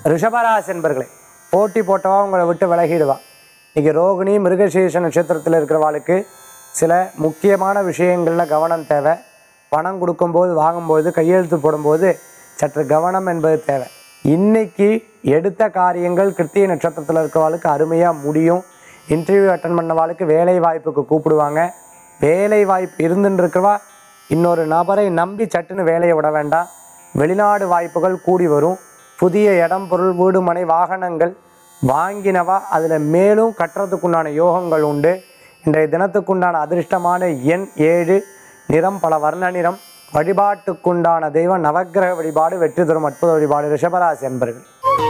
ரிஷபராசி என்பர்களே போட்டி போட்டவா உங்களை விட்டு விலகிடுவா இன்னைக்கு ரோகிணி மிருகசீஷ நட்சத்திரத்தில் இருக்கிறவாளுக்கு சில முக்கியமான விஷயங்களில் கவனம் தேவை பணம் கொடுக்கும்போது வாங்கும்போது கையெழுத்து போடும்போது சற்று கவனம் என்பது தேவை இன்னைக்கு எடுத்த காரியங்கள் கிருத்திய நட்சத்திரத்தில் இருக்கிறவாளுக்கு அருமையாக முடியும் இன்டர்வியூ அட்டன் பண்ணவாளுக்கு வேலை வாய்ப்புக்கு கூப்பிடுவாங்க வேலை வாய்ப்பு இருந்துன்னு இருக்கிறவா இன்னொரு நபரை நம்பி சட்டுன்னு வேலையை விட வேண்டாம் வெளிநாடு வாய்ப்புகள் கூடி வரும் புதிய இடம் பொருள் வீடு மனை வாகனங்கள் வாங்கினவா அதில் மேலும் கட்டுறதுக்குண்டான யோகங்கள் உண்டு இன்றைய தினத்துக்குண்டான அதிர்ஷ்டமான எண் ஏழு நிறம் பல வர்ண நிறம் வழிபாட்டுக்குண்டான தெய்வம் நவக்கிரக வழிபாடு வெற்றி தரும் அற்புத வழிபாடு ரிஷபராசி என்பர்கள்